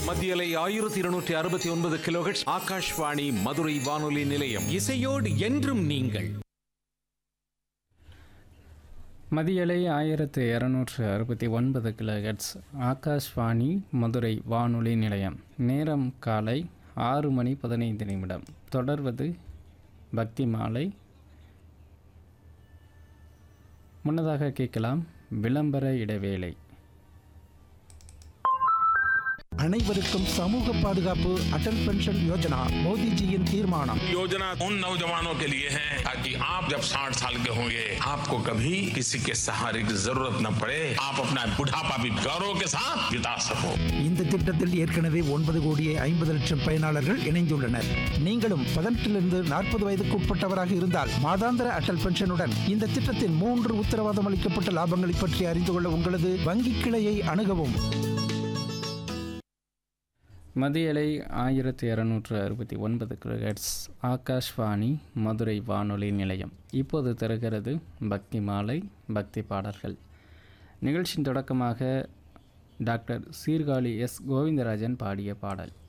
மத்தியலை ஆயிரத்தி இருநூற்றி அறுபத்தி ஒன்பது கிலோஹெட்ஸ் ஆகாஷ்வாணி மதுரை வானொலி நிலையம் இசையோடு என்றும் நீங்கள் மதியலை ஆயிரத்து இரநூற்று அறுபத்தி ஒன்பது கிலோஹெட்ஸ் ஆகாஷ்வாணி மதுரை வானொலி நிலையம் நேரம் காலை ஆறு மணி பதினைந்து நிமிடம் தொடர்வது பக்தி மாலை முன்னதாக கேட்கலாம் விளம்பர இடைவேளை அனைவருக்கும் சமூக பாதுகாப்பு அடல் பென்ஷன் யோஜனா மோடிஜியின் தீர்மானம் योजना उन नौजवानों के लिए है ताकि आप जब 60 साल के होंगे आपको कभी किसी के सहारे की जरूरत न पड़े आप अपना बुढ़ापा भी गौरव के साथ बिता सको இந்த திட்டத்தில் ஏற்கனவே ஒன்பது கோடியே ஐம்பது லட்சம் பயனாளர்கள் இணைந்துள்ளனர் நீங்களும் பதினெட்டிலிருந்து நாற்பது வயதுக்கு உட்பட்டவராக இருந்தால் மாதாந்திர அடல் பென்ஷனுடன் இந்த திட்டத்தின் மூன்று உத்தரவாதம் அளிக்கப்பட்ட லாபங்களை பற்றி அறிந்து கொள்ள உங்களது வங்கி கிளையை அணுகவும் மதியலை ஆயிரத்தி இரநூற்று அறுபத்தி ஒன்பது கிலோஹெட்ஸ் ஆகாஷ்வாணி மதுரை வானொலி நிலையம் இப்போது தருகிறது பக்தி மாலை பக்தி பாடல்கள் நிகழ்ச்சியின் தொடக்கமாக டாக்டர் சீர்காழி எஸ் கோவிந்தராஜன் பாடிய பாடல்